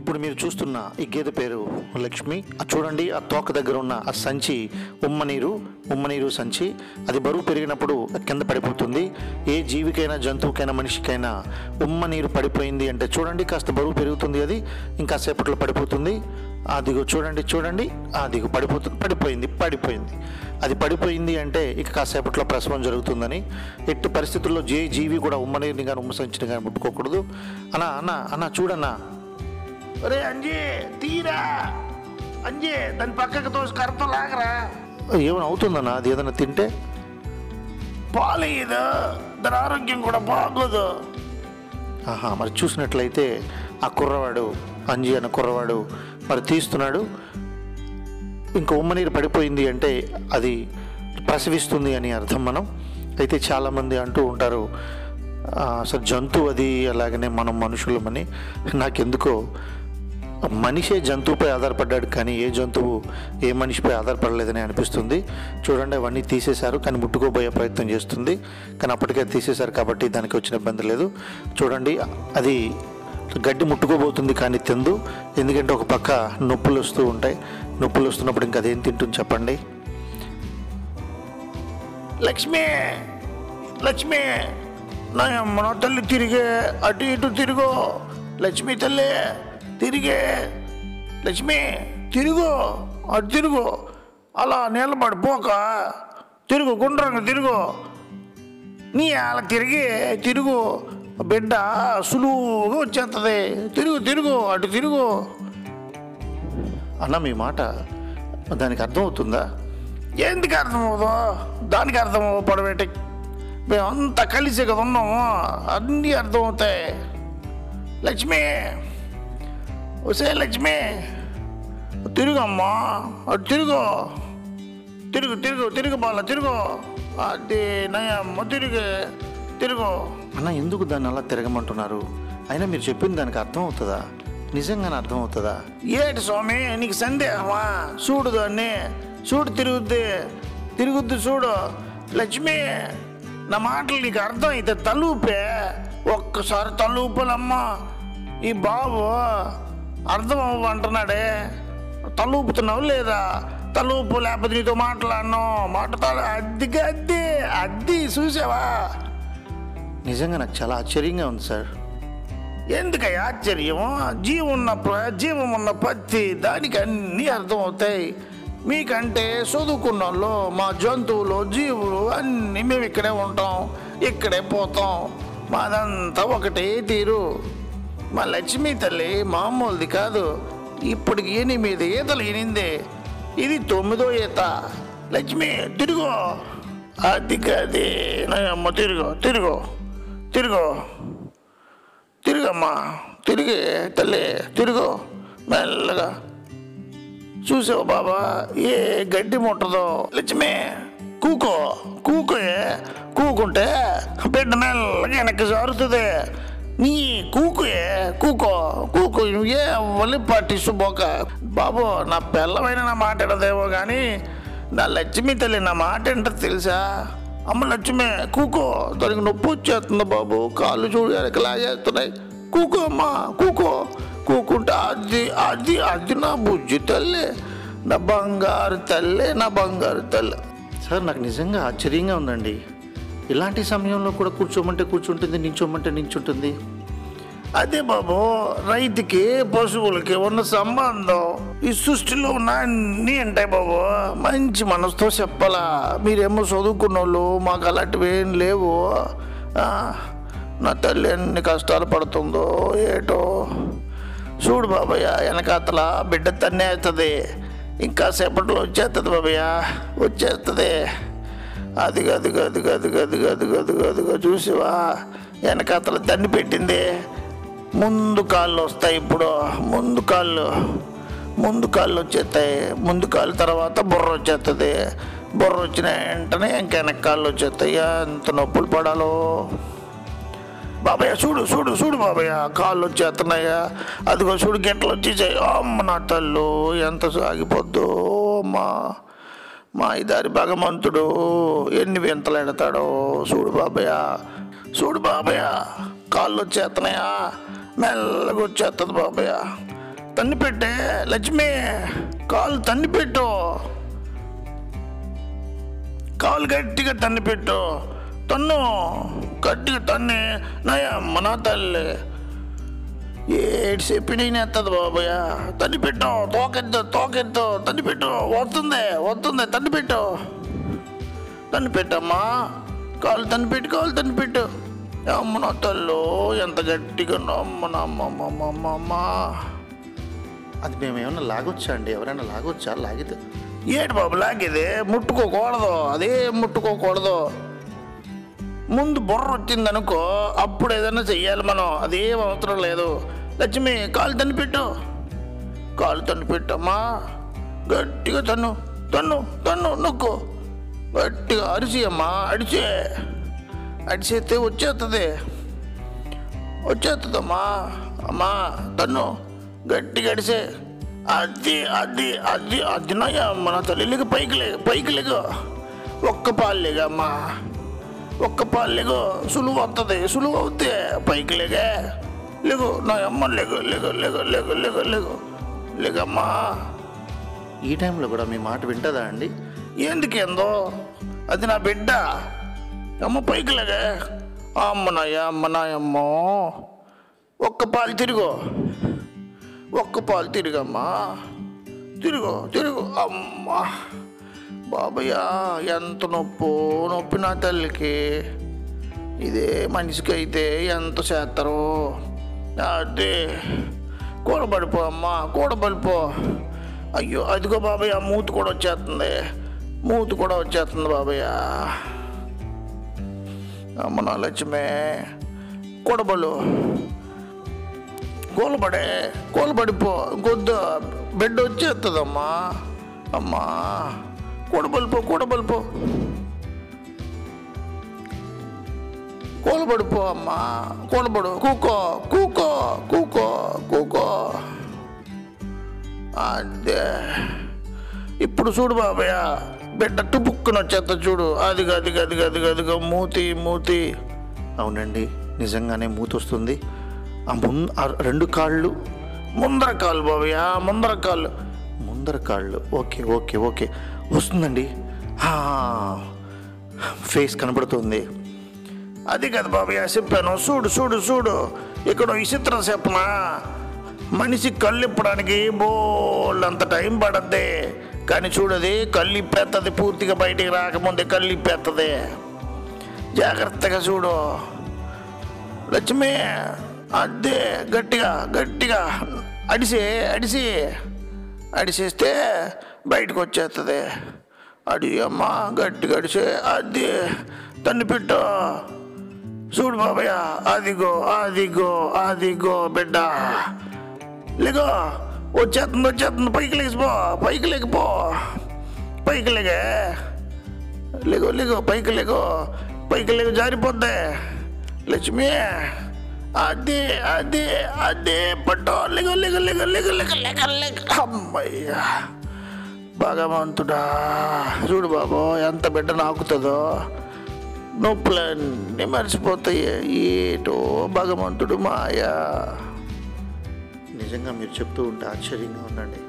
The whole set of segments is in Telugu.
ఇప్పుడు మీరు చూస్తున్న ఈ గేదె పేరు లక్ష్మి ఆ చూడండి ఆ తోక దగ్గర ఉన్న ఆ సంచి ఉమ్మనీరు ఉమ్మనీరు సంచి అది బరువు పెరిగినప్పుడు కింద పడిపోతుంది ఏ జీవికైనా జంతువుకైనా మనిషికైనా ఉమ్మ నీరు పడిపోయింది అంటే చూడండి కాస్త బరువు పెరుగుతుంది అది ఇంకా సేపట్లో పడిపోతుంది అదిగో చూడండి చూడండి అదిగో పడిపోతుంది పడిపోయింది పడిపోయింది అది పడిపోయింది అంటే ఇక కాసేపట్లో ప్రసవం జరుగుతుందని ఎట్టి పరిస్థితుల్లో ఏ జీవి కూడా ఉమ్మనీరుని కానీ ఉమ్మ సంచిని కానీ ముట్టుకోకూడదు అన్నా అన్న అన్న చూడన్నా ఒరే అంజీ తీరా అంజీ దాని పక్కకు తోసి కర్త లాగరా ఏమైనా అవుతుందన్నా అది ఏదైనా తింటే పాలేదు దాని ఆరోగ్యం కూడా బాగోదు ఆహా మరి చూసినట్లయితే ఆ కుర్రవాడు అంజీ అన్న కుర్రవాడు మరి తీస్తున్నాడు ఇంకా ఉమ్మనీరు పడిపోయింది అంటే అది ప్రసవిస్తుంది అని అర్థం మనం అయితే చాలామంది అంటూ ఉంటారు "ఆ, అసలు జంతువు అది అలాగనే మనం మనుషులమని నాకెందుకో మనిషే జంతువుపై ఆధారపడ్డాడు కానీ ఏ జంతువు ఏ మనిషిపై ఆధారపడలేదని అనిపిస్తుంది చూడండి అవన్నీ తీసేశారు కానీ ముట్టుకోబోయే ప్రయత్నం చేస్తుంది కానీ అప్పటికే తీసేశారు కాబట్టి దానికి వచ్చిన ఇబ్బంది లేదు చూడండి అది గడ్డి ముట్టుకోబోతుంది కానీ తిందు ఎందుకంటే ఒక పక్క నొప్పులు వస్తూ ఉంటాయి నొప్పులు వస్తున్నప్పుడు ఇంకా అదేం తింటుంది చెప్పండి లక్ష్మి లక్ష్మి నా అమ్మ నా తల్లి తిరిగే అటు ఇటు తిరుగు లక్ష్మి తల్లి తిరిగే లక్ష్మి తిరుగు అటు తిరుగు అలా నిలబడిపోక తిరుగు గుండ్రంగా తిరుగు నీ అలా తిరిగి తిరుగు బిడ్డ సులువుగా వచ్చేస్తుంది తిరుగు తిరుగు అటు తిరుగు అన్న మీ మాట దానికి అర్థం అవుతుందా ఎందుకు అర్థమవుదో దానికి అర్థం పడబెట్టి మేమంతా కలిసి కదా ఉన్నాము అన్నీ అర్థమవుతాయి లక్ష్మి వసే లక్ష్మి తిరుగు అమ్మా అటు తిరుగు తిరుగు తిరుగు తిరుగు బాల తిరుగు అది నయమ్మ తిరుగు తిరుగు అన్న ఎందుకు దాన్ని అలా తిరగమంటున్నారు అయినా మీరు చెప్పింది దానికి అర్థం అవుతుందా నిజంగానే అర్థం అవుతుందా ఏటి స్వామి నీకు సందేహమా చూడు దాన్ని చూడు తిరుగుద్ది తిరుగుద్ది చూడు లక్ష్మి నా మాటలు నీకు అర్థం అయితే తలూపే ఒక్కసారి తలూపలమ్మా ఈ బాబు అర్థం అవ్వ అంటున్నాడే తలూపుతున్నావు లేదా తలూపు లేకపోతే నీతో మాట్లాడను మాట్లాడ అద్దిగా అద్ది అద్ది చూసావా నిజంగా నాకు చాలా ఆశ్చర్యంగా ఉంది సార్ ఎందుకయ్య ఆశ్చర్యం జీవం ఉన్న ప్ర- జీవం ఉన్న ప్రతి దానికి అన్నీ అర్థమవుతాయి మీకంటే చదువుకున్న వాళ్ళు మా జంతువులు జీవులు అన్నీ మేము ఇక్కడే ఉంటాం ఇక్కడే పోతాం మాదంతా ఒకటే తీరు మా లక్ష్మీ తల్లి మామూలుది కాదు ఇప్పటికి ఎనిమిది ఈతలు ఎనింది ఇది తొమ్మిదో ఈత లక్ష్మి తిరుగు అది కాదు నా అమ్మ తిరుగు తిరుగు తిరుగు తిరుగమ్మా తిరిగి తల్లి తిరుగు మెల్లగా చూసావు బాబా ఏ గడ్డి ముట్టదో లక్ష్మి కూకో కూకోయే కూకుంటే బిడ్డ మెల్లగా వెనక్కి జారుతుంది నీ కూకుయే కూకో కూకు ఏ ఒలి పట్టించుబోక బాబు నా పిల్లమైన నా మాట వినదేమో కానీ నా లక్ష్మి తల్లి నా మాట ఏంటో తెలుసా అమ్మ లక్ష్మి కూకో దానికి నొప్పి వచ్చేస్తుంది బాబు కాళ్ళు చూడు వెనక లాగేస్తున్నాయి కూకో అమ్మా కూకో కూకుంటే అది అది అది నా బుజ్జి తల్లి నా బంగారు తల్లి నా బంగారు తల్లి సార్ నాకు నిజంగా ఆశ్చర్యంగా ఉందండి ఇలాంటి సమయంలో కూడా కూర్చోమంటే కూర్చుంటుంది నించోమంటే నించుంటుంది అదే బాబు రైతుకి పశువులకి ఉన్న సంబంధం ఈ సృష్టిలో ఉన్న అన్నీ ఉంటాయి బాబు మంచి మనసుతో చెప్పాలా మీరేమో చదువుకున్న వాళ్ళు మాకు అలాంటివి ఏం లేవు ఆ, నా తల్లి ఎన్ని కష్టాలు పడుతుందో ఏటో చూడు బాబయ్య వెనకాతల బిడ్డ తన్నేస్తుంది ఇంకా సేపట్లో వచ్చేస్తుంది బాబయ్య వచ్చేస్తుంది అదిగో అదిగో అదిగో అదిగో అదిగో అదిగో అదిగో అదిగో చూసివా వెనకాతల తన్ని పెట్టింది ముందు కాళ్ళు వస్తాయి ఇప్పుడు ముందు కాళ్ళు ముందు కాళ్ళు వచ్చేస్తాయి ముందు కాళ్ళు తర్వాత బుర్ర వచ్చేస్తుంది బుర్ర వచ్చిన వెంటనే ఇంక వెనక కాళ్ళు వచ్చేస్తాయి ఎంత నొప్పులు పడాలో బాబయ్య చూడు చూడు చూడు బాబయ్య కాళ్ళు వచ్చేస్తున్నాయా అదిగో చూడు గంటలు వచ్చేసాయి అమ్మ నా తల్లు ఎంత సాగిపోద్దు అమ్మా మా ఇదారి భగవంతుడు ఎన్ని వింతలు ఎడతాడో చూడు బాబయ్య చూడు బాబయ్య కాళ్ళు వచ్చేస్తున్నాయా మెల్లగా వచ్చేస్తుంది బాబయ్య తన్ని పెట్టే లక్ష్మి కాలు తన్ని పెట్టు కాలు గట్టిగా తన్ని పెట్టు తన్ను గట్టిగా తన్ని నయమ్మ నా తల్లి ఏడు చెప్పినైనా ఎత్తదు బాబయ్య తన్ని పెట్టు తోకెత్తు తోకెత్తు తన్ని పెట్టు వస్తుంది వస్తుంది తన్ని పెట్టు తన్ని పెట్టమ్మా కాలు తన్ని పెట్టు కాలు తన్ని పెట్టు అమ్మ నా తల్లు ఎంత గట్టిగా అమ్మ నా అమ్మ అమ్మ అమ్మ అమ్మ అమ్మ అది మేము ఏమైనా లాగొచ్చా అండి ఎవరైనా లాగొచ్చా లాగితే ఏడు బాబు లాగేది ముట్టుకోకూడదు అదే ముట్టుకోకూడదు ముందు బుర్ర వచ్చింది అనుకో అప్పుడు ఏదైనా చెయ్యాలి మనం అదేం అవసరం లేదు లక్ష్మి కాలు తన్ను పెట్టు కాలు తన్ను పెట్టమ్మా గట్టిగా తన్ను తన్ను తన్ను నొక్కు గట్టిగా అరిసి అమ్మా అడిచే అడిచేస్తే వచ్చేస్తుంది వచ్చేస్తుందమ్మా అమ్మా తన్ను గట్టిగా అడిసే అది అది అది అది నయ్యా మన తల్లికి పైకి లే పైకి లేగు ఒక్క పాలు లేగమ్మా ఒక్క పాలు లేగు సులువు వస్తుంది సులువు అవుతే పైకి లేగే లేగు నా అమ్మ లేగు లేగు లేగు లేగు లేగు లేగు లేగమ్మా ఈ టైంలో కూడా మీ మాట వింటదా అండి ఎందుకేందో అది నా బిడ్డ అమ్మ పైకి లేగే అమ్మ నాయ అమ్మ నాయమ్మో ఒక్క పాలు తిరుగు ఒక్క పాలు తిరుగమ్మా తిరుగు తిరుగు అమ్మా బాబయ్య ఎంత నొప్పు నొప్పి నా తల్లికి ఇదే మనిషికి అయితే ఎంత చేస్తారు అదే కూడబడిపో అమ్మా కూడబడిపో అయ్యో అదిగో బాబయ్య మూతి కూడా వచ్చేస్తుంది మూతి కూడా వచ్చేస్తుంది బాబయ్య అమ్మ నా లక్ష్మే కూడబలు కూలబడే కూలబడిపో కొద్ది బెడ్ వచ్చేస్తుందమ్మా అమ్మా కూడబలిపో కూడబలిపో కూలబడిపో అమ్మా కూలబడు కూకో కూకో కూకో కూకో అదే ఇప్పుడు చూడు బాబయ్య బిడ్డ టుపుక్కున వచ్చేస్తా చూడు అదిగో అదిగో అదిగో అదిగో అదిగో మూతి మూతి అవునండి నిజంగానే మూతొస్తుంది ఆ ముం ఆ రెండు కాళ్ళు ముందర కాలు బాబయ్య ముందర కాళ్ళు ముందర కాళ్ళు ఓకే ఓకే ఓకే వస్తుందండి ఆ, ఫేస్ కనబడుతుంది అది కదా బాబయ్య చెప్పాను చూడు చూడు చూడు ఇక్కడ విచిత్రం చెప్పనా మనిషి కళ్ళు ఇప్పడానికి బోల్ అంత టైం పడద్ది కానీ చూడది కళ్ళు ఇప్పేస్తుంది పూర్తిగా బయటికి రాకముందే కళ్ళు ఇప్పేస్తుంది జాగ్రత్తగా చూడు లక్ష్మి అదే గట్టిగా గట్టిగా అడిసి అడిసి అడిసేస్తే బయటకు వచ్చేస్తుంది అడి అమ్మ గట్టిగా అడిసే అది తన్ని పెట్టు చూడు బాబయ్య అదిగో అదిగో అదిగో బిడ్డ లేగో వచ్చేస్తుంది వచ్చేస్తుంది పైకి లేచిపో పైకి లేకపో పైకి లేగే లేగో లేగో పైకి లేగో పైకి లేగో జారిపోద్ది లక్ష్మి అదే అదే అదే పట్టు లేగో లేగో లేగో లేగో లేగో లేగో లేగో అమ్మయ్యా భగవంతుడా చూడు బాబు ఎంత బిడ్డ నాకుతుందో నొప్పులన్నీ మర్చిపోతాయి ఏటో భగవంతుడు మాయా నిజంగా మీరు చెప్తూ ఉంటే ఆశ్చర్యంగా ఉందండి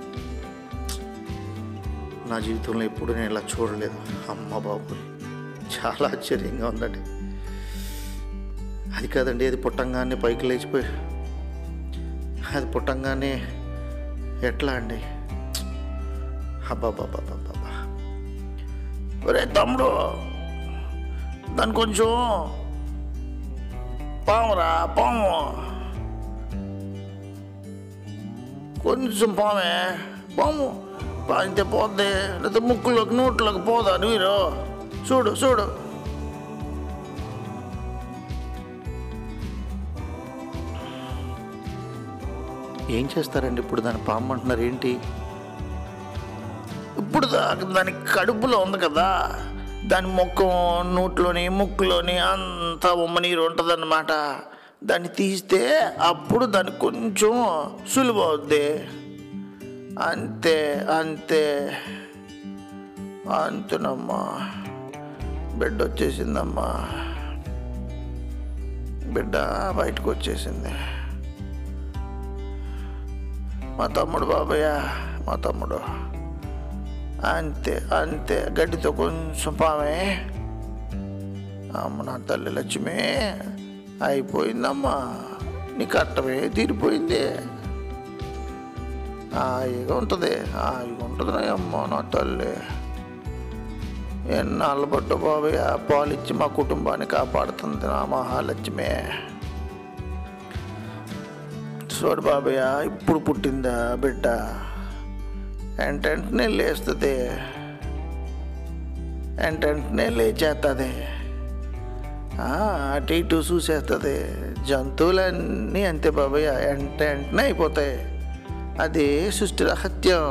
నా జీవితంలో ఎప్పుడు నేను ఇలా చూడలేదు అమ్మ బాబు చాలా ఆశ్చర్యంగా ఉందండి అది కాదండి అది పుట్టంగానే పైకి లేచిపోయి అది పుట్టంగానే ఎట్లా అండి అబ్బాబాబాబాబా ఒరే తమ్ముడు దాని కొంచెం పామురా పాము కొంచెం పామే పాము పాంతే పోద్ది లేదా ముక్కులోకి నోట్లోకి పోదా నీరు చూడు చూడు ఏం చేస్తారండి ఇప్పుడు దాన్ని పాము అంటున్నారు ఏంటి ఇప్పుడు దాకా దాని కడుపులో ఉంది కదా దాని ముఖం నోట్లోని ముక్కులోని అంతా ఉమ్మ నీరు ఉంటుందన్నమాట దాన్ని తీస్తే అప్పుడు దానికి కొంచెం సులువు అవుద్ది అంతే అంతే అంతేనమ్మా బిడ్డ వచ్చేసిందమ్మా బిడ్డ బయటకు వచ్చేసింది మా తమ్ముడు బాబయ్య మా తమ్ముడు అంతే అంతే గడ్డితో కొంచెం పామే అమ్మ నా తల్లి లక్ష్మి అయిపోయిందమ్మా నీ కట్టమే తీరిపోయింది హాయిగా ఉంటుంది హాయిగా ఉంటుంది అమ్మ నా తల్లి ఎన్నాళ్ళు పట్టు బాబయ్య పాలిచ్చి మా కుటుంబాన్ని కాపాడుతుంది నా మహాలక్ష్మి చూడు బాబయ్య ఇప్పుడు పుట్టిందా బిడ్డ వెంటనే లేస్తుంది వెంటనే లేచేస్తుంది అటు ఇటు చూసేస్తుంది జంతువులన్నీ అంతే బాబయ్య వెంట వెంటనే అయిపోతాయి అది సృష్టి రహస్యం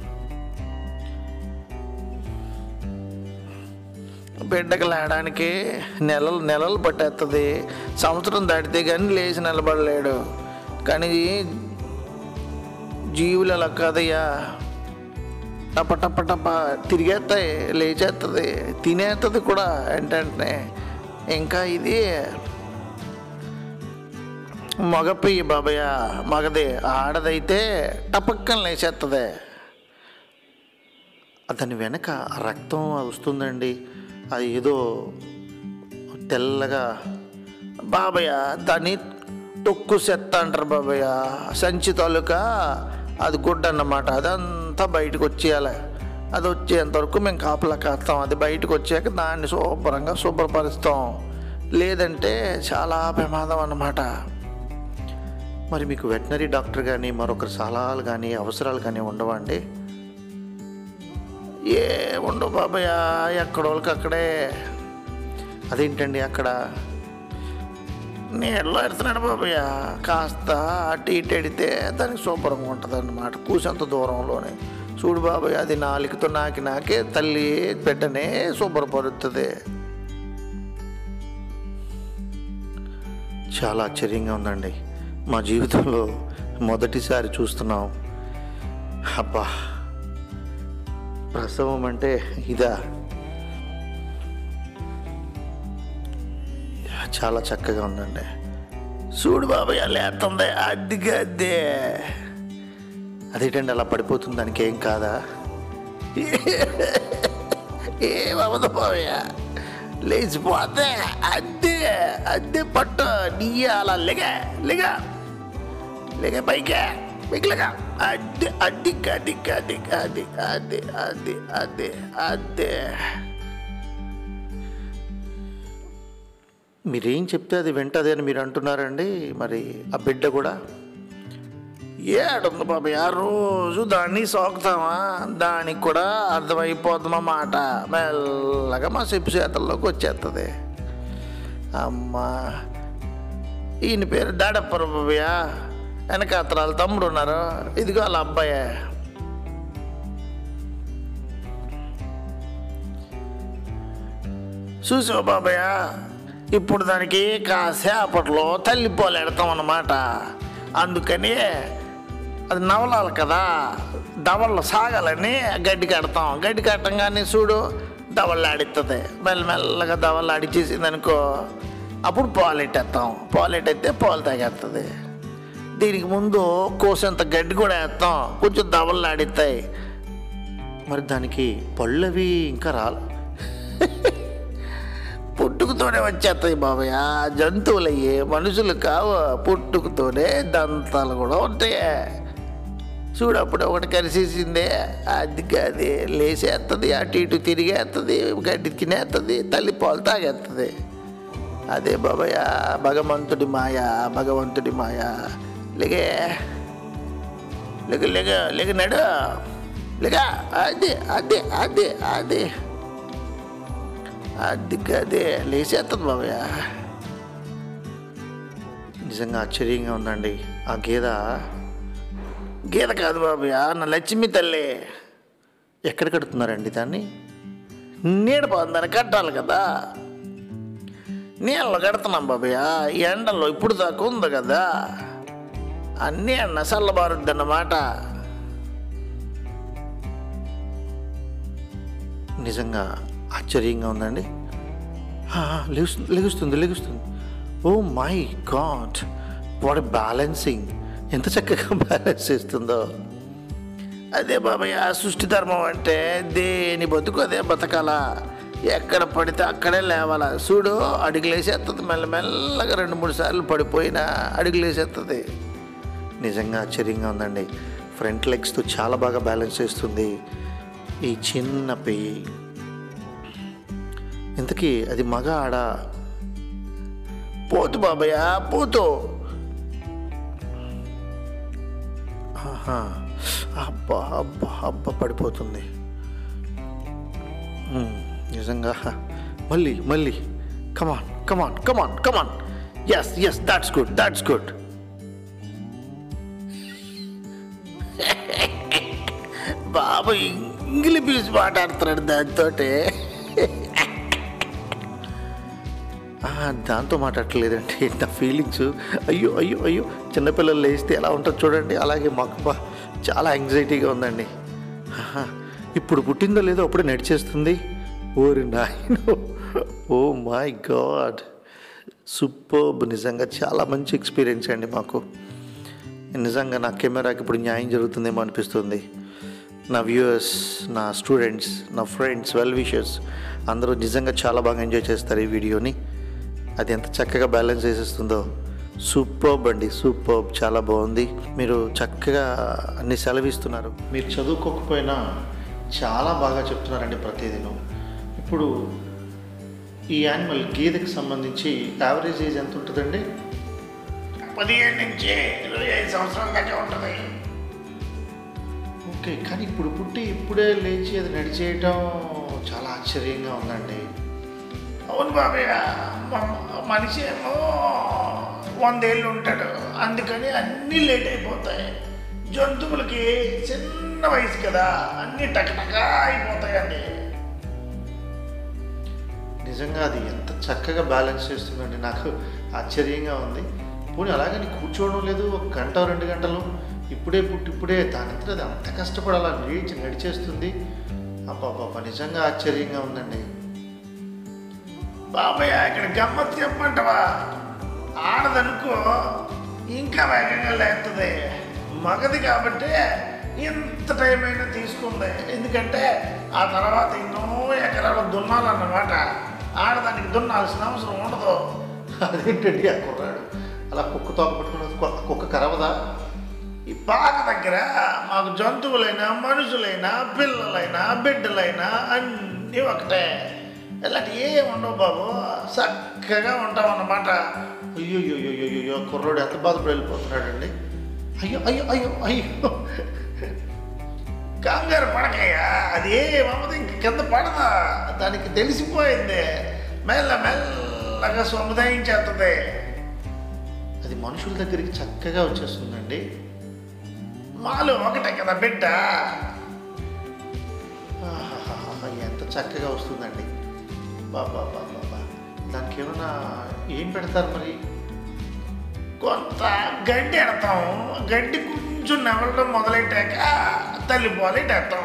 బిడ్డకు లేడానికి నెలలు నెలలు పట్టేస్తుంది సంవత్సరం దాటితే కానీ లేచి నిలబడలేడు కానీ జీవులు అలా కాదయ్యా టప టప టప తిరిగేస్తాయి లేచేస్తుంది తినేస్తుంది కూడా వెంటనే ఇంకా ఇది మగ పియ్యి బాబయ్య మగది ఆడదైతే టపక్కన లేచేస్తుంది దాని వెనక రక్తం వస్తుందండి అది ఏదో తెల్లగా బాబయ్య దాన్ని తొక్కు చెత్త అంటారు బాబయ్య సంచి తాలూకా అది గుడ్డ అన్నమాట అదంతా బయటకు వచ్చేయాలి అది వచ్చేంత వరకు మేము కాపలా కాస్తాం అది బయటకు వచ్చాక దాన్ని శుభ్రంగా శుభ్రపరుస్తాం లేదంటే చాలా ప్రమాదం అన్నమాట మరి మీకు వెటనరీ డాక్టర్ కానీ మరొకరి సలహాలు కానీ అవసరాలు కానీ ఉండవా అండి ఏ ఉండవు బాబయ్య ఎక్కడోళ్ళకి అక్కడే అదేంటండి అక్కడ నీళ్ళలో ఎడుతున్నాడు బాబయ్య కాస్త అటు ఇటు ఎడితే దానికి శుభ్రంగా ఉంటుంది అన్నమాట కూసంత దూరంలోనే చూడు బాబాయ్ అది నాలుగుతో నాకి నాకే తల్లి బిడ్డనే శుభ్రపరుస్తుంది చాలా ఆశ్చర్యంగా ఉందండి మా జీవితంలో మొదటిసారి చూస్తున్నాం అబ్బా ప్రసవం అంటే ఇదా చాలా చక్కగా ఉందండి చూడు బాబాయ్ లేస్తుంది అద్దెకి అద్దే అదేంటండి అలా పడిపోతుంది దానికి ఏం కాదా ఏమవదు బాబయ్య లేచిపోతే అద్దె అద్దె పట్టు నీ అలా లెగ లెగ లెగ పైకే మిగిలగా అద్దె అద్దె అద్దె అద్దె అద్దె అద్దె అద్దె అద్దె అద్దె మీరేం చెప్తే అది వింటది అని మీరు అంటున్నారండి మరి ఆ బిడ్డ కూడా ఏడుంది బాబాయ్ ఆ రోజు దాన్ని సోకుతామా దానికి కూడా అర్థమైపోతుంది మాట మెల్లగా మా చెప్పు చేతల్లోకి వచ్చేస్తుంది అమ్మా ఈయన పేరు దాడప్పరు బాబయ్య వెనకాతరాలు తమ్ముడు ఉన్నారు ఇదిగో వాళ్ళ అబ్బాయే చూసావు బాబయ్య ఇప్పుడు దానికి కాసేపట్లో తల్లిపోలేడతాం అన్నమాట అందుకని అది నవలాలి కదా దవళ్ళు సాగాలని గడ్డి కడతాం గడ్డి కట్టంగానే చూడు దవళ్ళు ఆడిస్తుంది మెల్లమెల్లగా దవళ్ళు ఆడిచేసింది అనుకో అప్పుడు పాలెట్టేస్తాం పాలెట్టేస్తే పాలు తాగేస్తుంది దీనికి ముందు కోసంత గడ్డి కూడా వేస్తాం కొంచెం దవళ్ళు ఆడిస్తాయి మరి దానికి పళ్ళవి ఇంకా రాల పుట్టుకతోనే వచ్చేస్తాయి బాబయ్య జంతువులయ్యే మనుషులు కావు పుట్టుకతోనే దంతాలు కూడా ఉంటాయి చూడప్పుడు ఒకటి కలిసేసిందే అది అది లేసేస్తుంది అటు ఇటు తిరిగేస్తుంది గడ్డి తినేస్తుంది తల్లి పాలు తాగేస్తుంది అదే బాబయ్య భగవంతుడి మాయ భగవంతుడి మాయ లేగే లేక లేక లేక నడు లేక అదే అదే అదే అదే అది అదే లేచేస్తుంది బాబయ్య నిజంగా ఆశ్చర్యంగా ఉందండి ఆ గేద గీత కాదు బాబయ్య నా లక్ష్మి తల్లి ఎక్కడ కడుతున్నారండి దాన్ని నీడ పోందని కట్టాలి కదా నీళ్ళు కడుతున్నాం బాబయ్య ఈ ఎండలో ఇప్పుడు దాకా ఉంది కదా అన్నీ అన్న చల్లబారుద్ది అన్నమాట నిజంగా ఆశ్చర్యంగా ఉందండి ఆ, లెగుస్తుంది లెగుస్తుంది లెగుస్తుంది oh my god what balancing ఎంత చక్కగా బ్యాలెన్స్ చేస్తుందో అదే బాబాయ్ ఆ సృష్టి ధర్మం అంటే దేని బతుకు అదే బతకాల ఎక్కడ పడితే అక్కడే లేవాల చూడు అడుగులేసేస్తుంది మెల్లమెల్లగా రెండు మూడు సార్లు పడిపోయినా అడుగులేసేస్తుంది నిజంగా ఆశ్చర్యంగా ఉందండి ఫ్రంట్ లెగ్స్తో చాలా బాగా బ్యాలెన్స్ చేస్తుంది ఈ చిన్న పెయ్యి ఇంతకీ అది మగ ఆడ పోతు బాబాయ్ పోతూ ఆహా. అబ్బా అబ్బా అబ్బా పడిపోతుంది ఉమ్, నిజంగా మళ్ళీ మళ్ళీ come on come on come on come on yes yes that's good that's good బాబు ఇంగ్లీష్ మాట్లాడుతున్నాడు దాంతో దాంతో మాట్లాడలేదండి నా ఫీలింగ్స్ అయ్యో అయ్యో అయ్యో చిన్నపిల్లలు లేస్తే ఎలా ఉంటుందో చూడండి అలాగే మాకు బా చాలా యాంగ్జైటీగా ఉందండి ఆహా, ఇప్పుడు పుట్టిందో లేదో అప్పుడే నడిచేస్తుంది ఓరి నాయనో ఓ మై గాడ్ సూపర్బ్ నిజంగా చాలా మంచి ఎక్స్పీరియన్స్ అండి మాకు నిజంగా నా కెమెరాకి ఇప్పుడు న్యాయం జరుగుతుందేమో అనిపిస్తుంది నా వ్యూయర్స్ నా స్టూడెంట్స్ నా ఫ్రెండ్స్ వెల్ విషర్స్ అందరూ నిజంగా చాలా బాగా ఎంజాయ్ చేస్తారు ఈ వీడియోని అది ఎంత చక్కగా బ్యాలెన్స్ చేసేస్తుందో సూపర్బ్ అండి సూపర్బ్ చాలా బాగుంది మీరు చక్కగా అన్ని సెలవిస్తున్నారు మీరు చదువుకోకపోయినా చాలా బాగా చెప్తున్నారండి ప్రతిదినం ఇప్పుడు ఈ యానిమల్ గీదకి సంబంధించి యావరేజ్ ఏజ్ ఎంత ఉంటుందండి పదిహేడు నుంచి ఇరవై ఐదు సంవత్సరాల దాకా ఉంటుంది ఓకే కానీ ఇప్పుడు పుట్టి ఇప్పుడే లేచి అది నడిచేయటం చాలా ఆశ్చర్యంగా ఉందండి అవును బాబాయ్ మ- మనిషి ఏమో వందేళ్ళు ఉంటాడు అందుకని అన్నీ లేట్ అయిపోతాయి జంతువులకి చిన్న వయసు కదా అన్నీ టకటకా అయిపోతాయండి నిజంగా అది ఎంత చక్కగా బ్యాలెన్స్ చేస్తుందండి నాకు ఆశ్చర్యంగా ఉంది పోనీ అలాగని కూర్చోవడం లేదు ఒక గంట రెండు గంటలు ఇప్పుడే పుట్టి ఇప్పుడే దానింతా అది అంత కష్టపడి అలా లేచి నడిచేస్తుంది అబ్బాబ్బా నిజంగా ఆశ్చర్యంగా ఉందండి బాబాయ్ ఇక్కడ గమ్మత్ చెప్పమంటావా ఆడదనుకో ఇంకా వేగంగా లేస్తుంది మగది కాబట్టి ఇంత టైం అయినా తీసుకుంది ఎందుకంటే ఆ తర్వాత ఎన్నో ఎకరాలు దున్నాలన్నమాట ఆడదానికి దున్నాల్సిన అవసరం ఉండదు అదేంటండి ఆ కుర్రాడు అలా కుక్క తోక పట్టుకుని కు- కుక్క కరవదా ఈ పాక దగ్గర మాకు జంతువులైనా మనుషులైనా పిల్లలైనా బిడ్డలైనా అన్నీ ఒకటే ఇలాంటి ఏ ఉండవు బాబు చక్కగా ఉంటాం అన్నమాట అయ్యో అయ్యో అయ్యో అయ్యో అయ్యో కుర్రోడు ఎంత బాధపడి వెళ్ళిపోతున్నాడండి అయ్యో అయ్యో అయ్యో అయ్యో కంగారు పడకయ్యా అది ఏమవుతుంది ఇంక కింద పడదా దానికి తెలిసిపోయింది మెల్ల మెల్లగా సముదాయించేస్తుంది అది మనుషుల దగ్గరికి చక్కగా వచ్చేస్తుందండి మాలో ఒకటే కదా బిడ్డ ఆహాహాహా, ఎంత చక్కగా వస్తుందండి బాబా బాబా బా దానికి ఏమన్నా ఏం పెడతారు మరి కొంత గడ్డి ఎడతాం గడ్డి కొంచెం నవలడం మొదలెట్టాక తల్లి పోలేటేస్తాం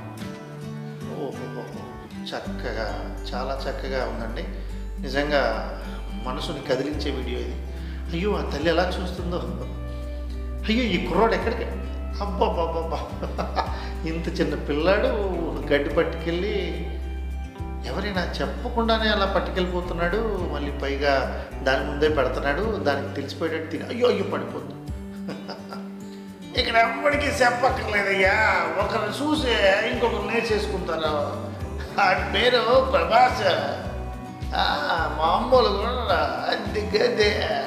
ఓహో చక్కగా చాలా చక్కగా ఉందండి నిజంగా మనసుని కదిలించే వీడియో ఇది అయ్యో ఆ తల్లి ఎలా చూస్తుందో అయ్యో ఈ కుర్రాడు ఎక్కడికి అబ్బాబ్బాబ్బా ఇంత చిన్న పిల్లాడు గడ్డి పట్టుకెళ్ళి ఎవరైనా చెప్పకుండానే అలా పట్టుకెళ్ళిపోతున్నాడు మళ్ళీ పైగా దాని ముందే పెడుతున్నాడు దానికి తెలిసిపోయేటట్టు తిని అయ్యో అయ్యో పడిపోతుంది ఇక్కడ ఎవ్వడికి చెప్పక్కర్లేదయ్యా ఒకరు చూసి ఇంకొకరు నేర్చేసుకుంటారు ఆడి పేరు ప్రభాస్ ఆ, మామూలు కూడా అది గదే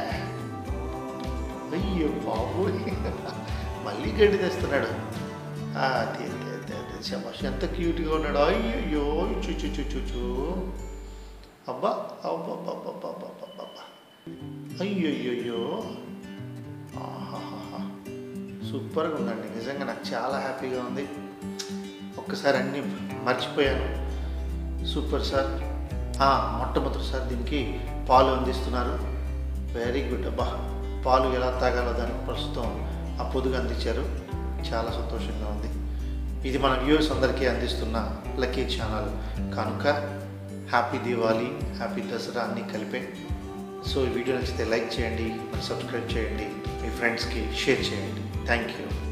అయ్యో బాబు మళ్ళీ గడ్డి తెస్తున్నాడు ఆ, అదే అదే అదే అదే శబాష్ ఎంత క్యూట్గా ఉన్నాడు అయ్యో చుచు చుచు చూ అబ్బా అబ్బా అయ్యయ్యో ఆహాహాహా సూపర్గా ఉందండి నిజంగా నాకు చాలా హ్యాపీగా ఉంది ఒక్కసారి అన్నీ మర్చిపోయాను సూపర్ సార్ ఆ, మొట్టమొదటిసారి దీనికి పాలు అందిస్తున్నారు వెరీ గుడ్ అబ్బా పాలు ఎలా తాగాలో దానికి ప్రస్తుతం ఆ పొదుగు అందించారు చాలా సంతోషంగా ఉంది ఇది మన వ్యూవర్స్ అందరికీ అందిస్తున్న లక్కీ ఛానల్ కనుక హ్యాపీ దివాళీ హ్యాపీ దసరా అన్నీ కలిపే సో ఈ వీడియో నచ్చితే లైక్ చేయండి మరి సబ్స్క్రైబ్ చేయండి మీ ఫ్రెండ్స్కి షేర్ చేయండి థ్యాంక్ యూ